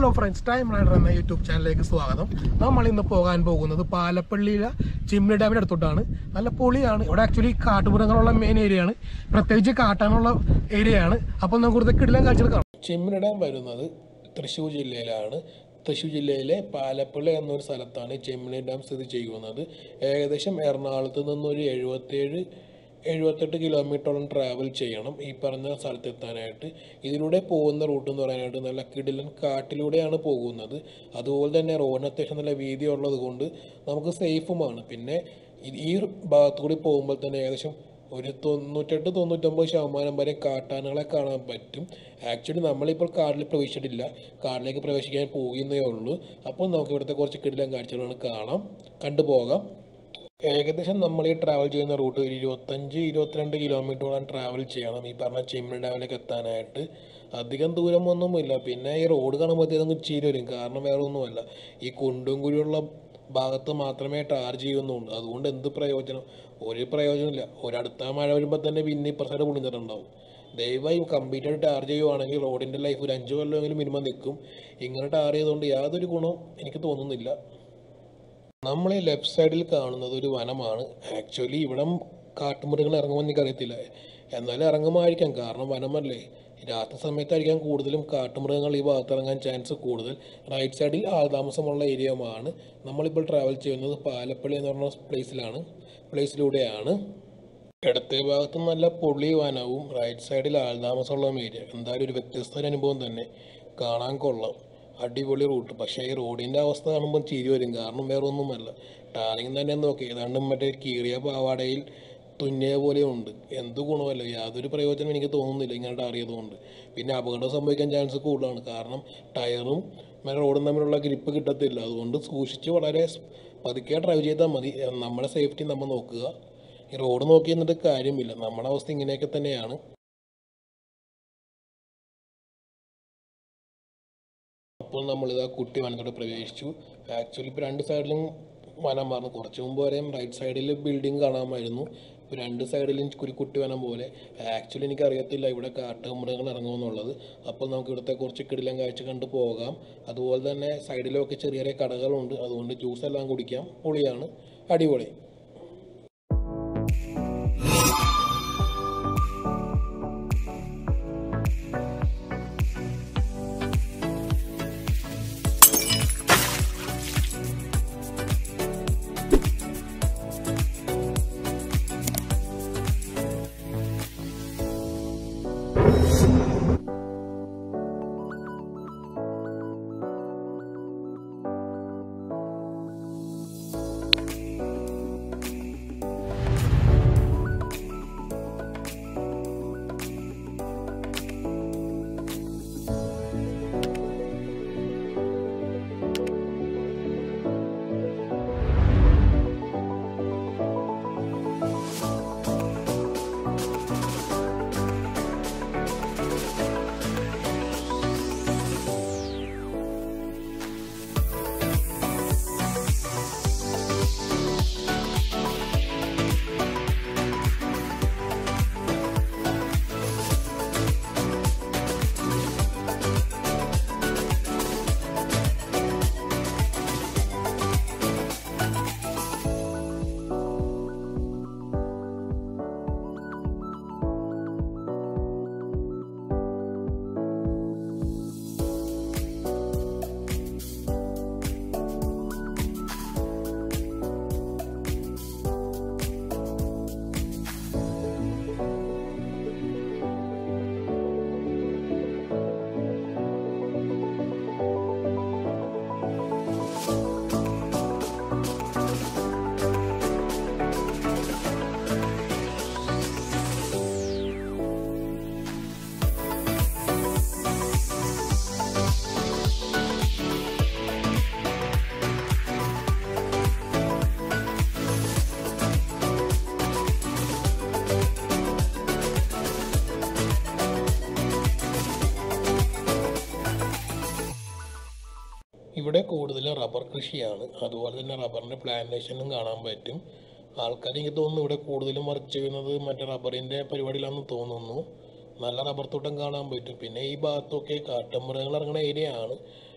hello friends time rider എന്ന YouTube ചാനലിലേക്ക് സ്വാഗതം നമ്മൾ ഇന്ന് പോകാൻ പോകുന്നത് പാലപ്പള്ളിയിലെ ചിമ്മിനി ഡാമിന്റെ അടുത്തോട്ടാണ് നല്ല പൊളിയാണ് ഇവിടെ ആക്ച്വലി കാട്ടുമൃഗങ്ങളുള്ള മെയിൻ ഏരിയ ആണ് പ്രത്യേകിച്ച് കാട്ടാനുള്ള ഏരിയ ആണ് അപ്പോൾ നമുക്ക് ഇവിടുത്തെ കിടിലം കാഴ്ചകൾ കാണാം ചിമ്മിനി ഡാം വരുന്നത് തൃശ്ശൂർ ജില്ലയിലാണ് തൃശ്ശൂർ ജില്ലയിലെ പാലപ്പള്ളി എന്നൊരു സ്ഥലത്താണ് ചെമ്മിനി ഡാം സ്ഥിതി ചെയ്യുന്നത് ഏകദേശം എറണാകുളത്ത് നിന്നൊരു എഴുപത്തേഴ് എഴുപത്തെട്ട് കിലോമീറ്ററോളം ട്രാവൽ ചെയ്യണം ഈ പറഞ്ഞ സ്ഥലത്തെത്താനായിട്ട് ഇതിലൂടെ പോകുന്ന റൂട്ട് എന്ന് പറയാനായിട്ട് നല്ല കിടിലൻ കാട്ടിലൂടെയാണ് പോകുന്നത് അതുപോലെ തന്നെ റോഡിന് അത്യാവശ്യം നല്ല വീതി ഉള്ളത് കൊണ്ട് നമുക്ക് സേഫുമാണ് പിന്നെ ഈ- ഈ ഭാഗത്തു കൂടി പോകുമ്പോൾ തന്നെ ഏകദേശം ഒരു തൊണ്ണൂറ്റെട്ട് തൊണ്ണൂറ്റൊമ്പത് ശതമാനം വരെ കാട്ടാനകളെ കാണാൻ പറ്റും ആക്ച്വലി നമ്മളിപ്പോൾ കാട്ടിൽ പ്രവേശിച്ചിട്ടില്ല കാട്ടിലേക്ക് പ്രവേശിക്കാൻ പോകുന്നേ ഉള്ളൂ അപ്പോൾ നമുക്ക് ഇവിടുത്തെ കുറച്ച് കിടിലൻ കാഴ്ചകളാണ് കാണാം കണ്ടുപോകാം ഏകദേശം നമ്മൾ ഈ ട്രാവൽ ചെയ്യുന്ന റൂട്ട് ഒരു ഇരുപത്തഞ്ച് ഇരുപത്തിരണ്ട് കിലോമീറ്ററോളം ട്രാവൽ ചെയ്യണം ഈ പറഞ്ഞ ചിമ്മിണി ഡാമിലേക്ക് എത്താനായിട്ട് അധികം ദൂരമൊന്നുമില്ല പിന്നെ ഈ റോഡ് കാണുമ്പോഴത്തേക്കും നമുക്ക് ചിരി വരും കാരണം വേറെ ഒന്നുമല്ല ഈ കുണ്ടും കുഴിയുള്ള ഭാഗത്ത് മാത്രമേ ടാർ ചെയ്യുന്നുള്ളൂ അതുകൊണ്ട് എന്ത് പ്രയോജനം ഒരു പ്രയോജനമില്ല ഒരടുത്ത മഴ വരുമ്പോൾ തന്നെ പിന്നെ ഇപ്പുറത്തെ പൊളിഞ്ഞിട്ടുണ്ടാവും ദയവായി കംപ്ലീറ്റ് ആയിട്ട് ടാർ ചെയ്യുവാണെങ്കിൽ റോഡിൻ്റെ ലൈഫ് ഒരു അഞ്ച് കൊല്ലമെങ്കിലും മിനിമം നിൽക്കും ഇങ്ങനെ ടാർ ചെയ്തുകൊണ്ട് യാതൊരു ഗുണവും എനിക്ക് തോന്നുന്നില്ല നമ്മൾ ഈ ലെഫ്റ്റ് സൈഡിൽ കാണുന്നത് ഒരു വനമാണ് ആക്ച്വലി ഇവിടെ കാട്ടുമൃഗങ്ങൾ ഇറങ്ങുമെന്ന് എനിക്കറിയത്തില്ല എന്നാലും ഇറങ്ങുമായിരിക്കാം കാരണം വനമല്ലേ രാത്രി സമയത്തായിരിക്കാം കൂടുതലും കാട്ടുമൃഗങ്ങൾ ഈ ഭാഗത്ത് ഇറങ്ങാൻ ചാൻസ് കൂടുതൽ റൈറ്റ് സൈഡിൽ ആൾതാമസമുള്ള ഏരിയയുമാണ് നമ്മളിപ്പോൾ ട്രാവൽ ചെയ്യുന്നത് പാലപ്പള്ളി എന്ന് പറഞ്ഞ പ്ലേസിലാണ് പ്ലേസിലൂടെയാണ് ഇടത്തെ ഭാഗത്ത് നല്ല പൊള്ളി വനവും റൈറ്റ് സൈഡിൽ ആൾതാമസമുള്ള ഏരിയ എന്തായാലും ഒരു വ്യത്യസ്ത ഒരു അനുഭവം തന്നെ കാണാൻ കൊള്ളാം അടിപൊളി റൂട്ട് പക്ഷേ ഈ റോഡിൻ്റെ അവസ്ഥ കാണുമ്പോൾ ചിരി വരും കാരണം വേറെ ഒന്നുമല്ല ടാറിങ് തന്നെ നോക്കി ഏതാണ്ട് മറ്റേ കീറിയ പാവാടയിൽ തുന്നിയ പോലെ ഉണ്ട് എന്ത് ഗുണമല്ല യാതൊരു പ്രയോജനം എനിക്ക് തോന്നുന്നില്ല ഇങ്ങനെ ടാർ ചെയ്തുകൊണ്ട് പിന്നെ അപകടം സംഭവിക്കാൻ ചാൻസ് കൂടുതലാണ് കാരണം ടയറും മറ്റേ റോഡും തമ്മിലുള്ള ഗ്രിപ്പ് കിട്ടത്തില്ല അതുകൊണ്ട് സൂക്ഷിച്ച് വളരെ സ് പതുക്കെ ഡ്രൈവ് ചെയ്താൽ മതി നമ്മുടെ സേഫ്റ്റി നമ്മൾ നോക്കുക ഈ റോഡ് നോക്കി എന്നിട്ട് കാര്യമില്ല നമ്മുടെ അവസ്ഥ ഇങ്ങനെയൊക്കെ തന്നെയാണ് അപ്പോൾ നമ്മളിതാ കുട്ടി വനത്തോടെ പ്രവേശിച്ചു ആക്ച്വലി ഇപ്പോൾ രണ്ട് സൈഡിലും വനം പറഞ്ഞു കുറച്ച് മുമ്പ് വരെയും റൈറ്റ് സൈഡിൽ ബിൽഡിംഗ് കാണാമായിരുന്നു ഇപ്പോൾ രണ്ട് സൈഡിലും ഒരു കുട്ടി വനം പോലെ ആക്ച്വലി എനിക്കറിയത്തില്ല ഇവിടെ കാട്ടുമൃഗങ്ങൾ ഇറങ്ങുമെന്നുള്ളത് അപ്പോൾ നമുക്ക് ഇവിടുത്തെ കുറച്ച് കിടിലം കാഴ്ച കണ്ട് പോകാം അതുപോലെ തന്നെ സൈഡിലൊക്കെ ചെറിയ ചെറിയ കടകളുണ്ട് അതുകൊണ്ട് ജ്യൂസ് എല്ലാം കുടിക്കാം പൊളിയാണ് അടിപൊളി ഇവിടെ കൂടുതൽ റബ്ബർ കൃഷിയാണ് അതുപോലെ തന്നെ റബ്ബറിൻ്റെ പ്ലാന്റേഷനും കാണാൻ പറ്റും ആൾക്കാർ എനിക്ക് തോന്നുന്നു ഇവിടെ കൂടുതലും വർക്ക് ചെയ്യുന്നത് മറ്റേ റബ്ബറിൻ്റെ പരിപാടിയിലാണെന്ന് തോന്നുന്നു നല്ല റബ്ബർ തോട്ടം കാണാൻ പറ്റും പിന്നെ ഈ ഭാഗത്തൊക്കെ കാട്ടുമൃഗങ്ങൾ ഇറങ്ങുന്ന ഏരിയ ആണ്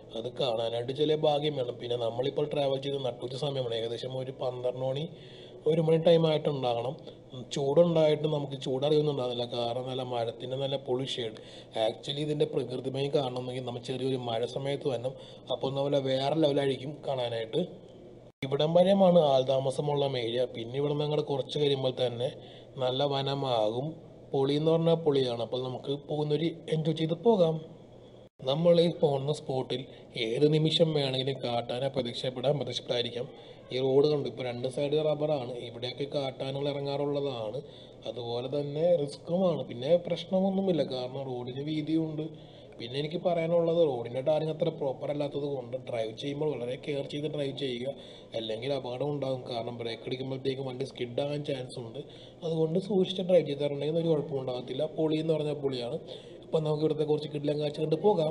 അത് കാണാനായിട്ട് ചില ഭാഗ്യം വേണം പിന്നെ നമ്മളിപ്പോൾ ട്രാവൽ ചെയ്ത് നട്ടുച്ച സമയമാണ് ഏകദേശം ഒരു പന്ത്രണ്ട് മണി ഒരു മണി ടൈം ആയിട്ടുണ്ടാകണം ഉം, ചൂടുണ്ടായിട്ട് നമുക്ക് ചൂടറിയൊന്നുണ്ടാകുന്നില്ല കാരണം നല്ല മരത്തിൻ്റെ നല്ല പൊളി ഷെയ്ഡ് ആക്ച്വലി ഇതിൻ്റെ പ്രകൃതിമയം കാണണമെങ്കിൽ നമ്മൾ ചെറിയൊരു മഴ സമയത്ത് വരണം അപ്പോൾ നമ്മൾ വേറെ ലെവലായിരിക്കും കാണാനായിട്ട് ഇവിടം വരെയുമാണ് ആൾതാമസമുള്ള ഏരിയ പിന്നെ ഇവിടെ നിന്ന് അങ്ങോട്ട് കുറച്ച് കഴിയുമ്പോൾ തന്നെ നല്ല വനമാകും പൊളി എന്ന് പറഞ്ഞാൽ പൊളിയാണ് അപ്പോൾ നമുക്ക് പോകുന്നൊരു എൻജോയ് ചെയ്ത് പോകാം നമ്മൾ ഈ പോകുന്ന സ്പോട്ടിൽ ഏത് നിമിഷം വേണമെങ്കിലും കാട്ടാനെ പ്രത്യക്ഷപ്പെടാൻ പ്രത്യക്ഷപ്പെടാതിരിക്കാം ഈ റോഡ് കണ്ടു ഇപ്പോൾ രണ്ട് സൈഡ് റബ്ബറാണ് ഇവിടെയൊക്കെ കാട്ടാനുകൾ ഇറങ്ങാറുള്ളതാണ് അതുപോലെ തന്നെ റിസ്ക്കുമാണ് പിന്നെ പ്രശ്നമൊന്നുമില്ല കാരണം റോഡിന് വീതിയുണ്ട് പിന്നെ എനിക്ക് പറയാനുള്ളത് റോഡിൻ്റെ ടാറിങ് അത്ര പ്രോപ്പർ അല്ലാത്തത് കൊണ്ട് ഡ്രൈവ് ചെയ്യുമ്പോൾ വളരെ കെയർ ചെയ്ത് ഡ്രൈവ് ചെയ്യുക അല്ലെങ്കിൽ അപകടം ഉണ്ടാകും കാരണം ബ്രേക്ക് അടിക്കുമ്പോഴത്തേക്കും വണ്ടി സ്കിഡ് ആകാൻ ചാൻസ് ഉണ്ട് അതുകൊണ്ട് സൂക്ഷിച്ച് ഡ്രൈവ് ചെയ്തിട്ടുണ്ടെങ്കിൽ ഒരു കുഴപ്പവും ഉണ്ടാകത്തില്ല പൊളി എന്ന് പറഞ്ഞാൽ പൊളിയാണ് അപ്പം നമുക്ക് ഇവിടുത്തെ കുറച്ച് കിടിലം കാഴ്ച കണ്ട് പോകാം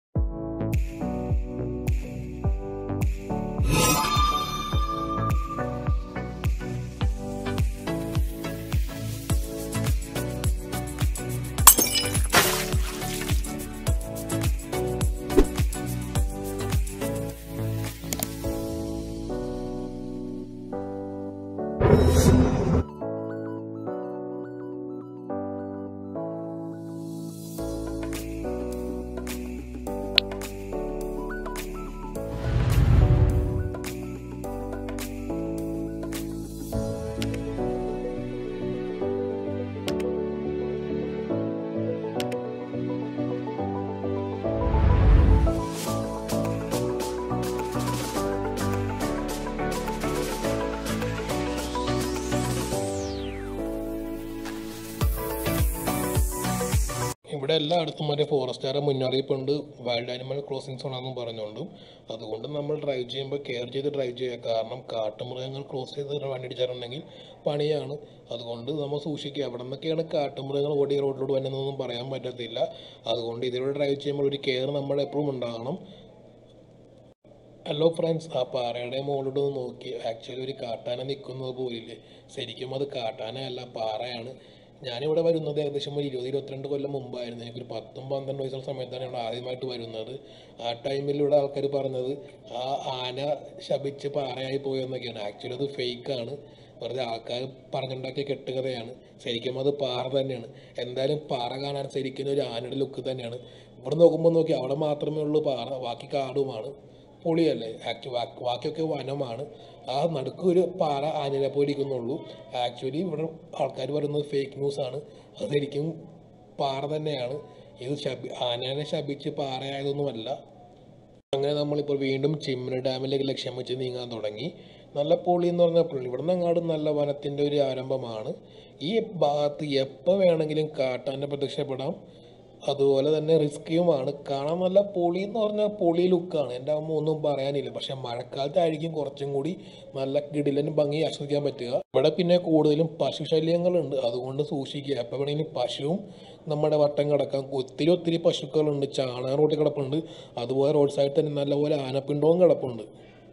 ഇവിടെ എല്ലായിടത്തും മറ്റേ ഫോറസ്റ്റുകാരെ മുന്നറിയിപ്പുണ്ട് വൈൽഡ് ആനിമൽ ക്രോസിംഗ് സോൺ ആണെന്നും പറഞ്ഞുകൊണ്ട് അതുകൊണ്ട് നമ്മൾ ഡ്രൈവ് ചെയ്യുമ്പോൾ കെയർ ചെയ്ത് ഡ്രൈവ് ചെയ്യുക കാരണം കാട്ടുമൃഗങ്ങൾ ക്രോസ് ചെയ്ത് വണ്ടി ഇടിച്ചിട്ടുണ്ടെങ്കിൽ പണിയാണ് അതുകൊണ്ട് നമ്മൾ സൂക്ഷിക്കുക എവിടെ നിന്നൊക്കെയാണ് കാട്ടുമൃഗങ്ങൾ ഓടി റോഡിലൂടെ വരുന്നതെന്നൊന്നും പറയാൻ പറ്റത്തില്ല അതുകൊണ്ട് ഇതിലൂടെ ഡ്രൈവ് ചെയ്യുമ്പോൾ ഒരു കെയർ നമ്മൾ എപ്പോഴും ഉണ്ടാകണം ഹലോ ഫ്രണ്ട്സ് ആ പാറയുടെ മുകളിലോട്ട് ഒന്ന് നോക്കി ആക്ച്വലി ഒരു കാട്ടാന നിൽക്കുന്നത് പോലില്ലേ ശരിക്കും അത് കാട്ടാനയല്ല പാറയാണ് ഞാനിവിടെ വരുന്നത് ഏകദേശം ഒരു ഇരുപത് ഇരുപത്തിരണ്ട് കൊല്ലം മുമ്പായിരുന്നു എനിക്കൊരു പത്തും പന്ത്രണ്ട് വയസ്സുള്ള സമയത്താണ് ഇവിടെ ആദ്യമായിട്ട് വരുന്നത് ആ ടൈമിൽ ഇവിടെ ആൾക്കാർ പറഞ്ഞത് ആ ആന ശപിച്ച് പാറയായി പോയെന്നൊക്കെയാണ് ആക്ച്വലി അത് ഫേക്കാണ് വെറുതെ ആൾക്കാർ പറഞ്ഞുണ്ടാക്കിയ കെട്ടുകഥയാണ് ശരിക്കും അത് പാറ തന്നെയാണ് എന്തായാലും പാറ കാണാൻ ശരിക്കും ഒരു ആനയുടെ ലുക്ക് തന്നെയാണ് ഇവിടെ നോക്കുമ്പോൾ നോക്കി അവിടെ മാത്രമേ ഉള്ളൂ പാറ ബാക്കി കാടുമാണ് പൊളിയല്ലേ ആക്ച്വ ബാക്കിയൊക്കെ വനമാണ് ആ നടുക്ക് ഒരു പാറ ആനയെ പോലെ ഇരിക്കുന്നുള്ളൂ ആക്ച്വലി ഇവിടെ ആൾക്കാർ പറയുന്നത് ഫേക്ക് ന്യൂസ് ആണ് അതെനിക്കും പാറ തന്നെയാണ് ഇത് ശബി ആനേനെ ശപിച്ച് പാറയായതൊന്നുമല്ല അങ്ങനെ നമ്മളിപ്പോൾ വീണ്ടും ചിമ്മിനി ഡാമിലേക്ക് ലക്ഷ്യം വെച്ച് നീങ്ങാൻ തുടങ്ങി നല്ല പൊളി എന്ന് പറഞ്ഞാൽ പൊളി ഇവിടെ നിന്ന് അങ്ങോട്ട് നല്ല വനത്തിൻ്റെ ഒരു ആരംഭമാണ് ഈ ഭാഗത്ത് എപ്പോൾ വേണമെങ്കിലും കാട്ടാൻ്റെ പ്രത്യക്ഷപ്പെടാം അതുപോലെ തന്നെ റിസ്ക്കിയുമാണ് കാണാൻ നല്ല പൊളി എന്ന് പറഞ്ഞാൽ പൊളി ലുക്കാണ് എൻ്റെ അമ്മ ഒന്നും പറയാനില്ല പക്ഷെ മഴക്കാലത്തായിരിക്കും കുറച്ചും കൂടി നല്ല കിടിലനും ഭംഗി ആസ്വദിക്കാൻ പറ്റുക ഇവിടെ പിന്നെ കൂടുതലും പശുശല്യങ്ങളുണ്ട് അതുകൊണ്ട് സൂക്ഷിക്കുക എപ്പോൾ വേണമെങ്കിലും പശുവും നമ്മുടെ വട്ടം കിടക്കാം ഒത്തിരി ഒത്തിരി പശുക്കളുണ്ട് ചാണകം റോട്ടിൽ കിടപ്പുണ്ട് അതുപോലെ റോഡ് സൈഡിൽ തന്നെ നല്ലപോലെ ആനപ്പിണ്ടവും കിടപ്പുണ്ട്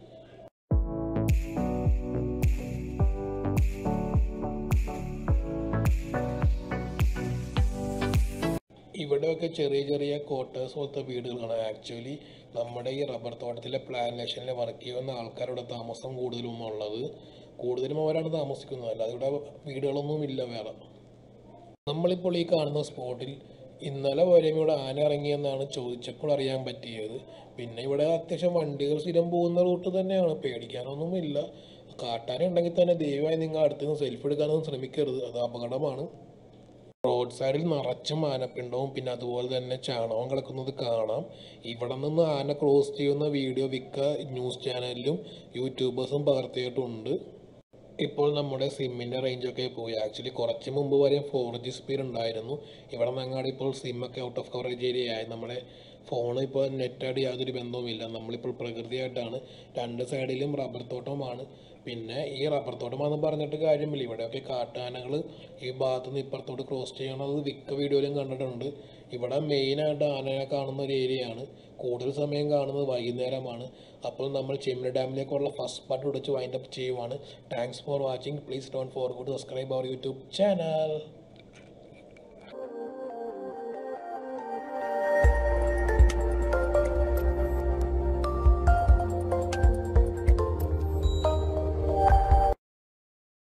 ഇവിടെയൊക്കെ ചെറിയ ചെറിയ ക്വാർട്ടേഴ്സ് പോലത്തെ വീടുകളാണ് ആക്ച്വലി നമ്മുടെ ഈ റബ്ബർ തോട്ടത്തിലെ പ്ലാന്റേഷനിൽ വർക്ക് ചെയ്യുന്ന ആൾക്കാരുടെ താമസം കൂടുതലും ഉള്ളത് കൂടുതലും അവരാണ് താമസിക്കുന്നത് അല്ലാതെ ഇവിടെ വീടുകളൊന്നും ഇല്ല വേറെ നമ്മളിപ്പോൾ ഈ കാണുന്ന സ്പോട്ടിൽ ഇന്നലെ വരെയും ഇവിടെ ആന ഇറങ്ങിയെന്നാണ് ചോദിച്ചപ്പോൾ അറിയാൻ പറ്റിയത് പിന്നെ ഇവിടെ അത്യാവശ്യം വണ്ടികൾ സ്ഥിരം പോകുന്ന റൂട്ട് തന്നെയാണ് പേടിക്കാനൊന്നുമില്ല കാട്ടാന ഉണ്ടെങ്കിൽ തന്നെ ദയവായി നിങ്ങൾ അടുത്ത് നിന്ന് സെൽഫി എടുക്കാനൊന്നും ശ്രമിക്കരുത് അത് അപകടമാണ് റോഡ് സൈഡിൽ നിറച്ചും ആനപ്പിണ്ടവും പിന്നെ അതുപോലെ തന്നെ ചാണകവും കിടക്കുന്നത് കാണാം ഇവിടെ നിന്ന് ആന ക്രോസ് ചെയ്യുന്ന വീഡിയോ മിക്ക ന്യൂസ് ചാനലിലും യൂട്യൂബേഴ്സും പകർത്തിയിട്ടുണ്ട് ഇപ്പോൾ നമ്മുടെ സിമ്മിൻ്റെ റേഞ്ചൊക്കെ പോയി ആക്ച്വലി കുറച്ച് മുമ്പ് വരെ ഫോർ ജി സ്പീഡ് ഉണ്ടായിരുന്നു ഇവിടെ നിന്നങ്ങാട് ഇപ്പോൾ സിമ്മൊക്കെ ഔട്ട് ഓഫ് കവറേജ് ഏരിയ ആയി നമ്മുടെ ഫോൺ ഇപ്പോൾ നെറ്റായിട്ട് യാതൊരു ബന്ധവുമില്ല നമ്മളിപ്പോൾ പ്രകൃതിയായിട്ടാണ് രണ്ട് സൈഡിലും റബ്ബർ തോട്ടമാണ് പിന്നെ ഈ റബ്ബർ തോട്ടമാണെന്ന് പറഞ്ഞിട്ട് കാര്യമില്ല ഇവിടെയൊക്കെ കാട്ടാനകൾ ഈ ഭാഗത്ത് നിന്ന് ഇപ്പുറത്തോട്ട് ക്രോസ് ചെയ്യണത് മിക്ക വീഡിയോയിലും കണ്ടിട്ടുണ്ട് ഇവിടെ മെയിനായിട്ട് ആനയെ കാണുന്ന ഒരു ഏരിയയാണ് കൂടുതൽ സമയം കാണുന്നത് വൈകുന്നേരമാണ് അപ്പോൾ നമ്മൾ ചെമ്മിനി ഡാമിലേക്കുള്ള ഫസ്റ്റ് പാർട്ട് വിളിച്ച് വൈൻഡപ്പ് ചെയ്യുവാണ് thanks for watching please don't forgot subscribe our YouTube channel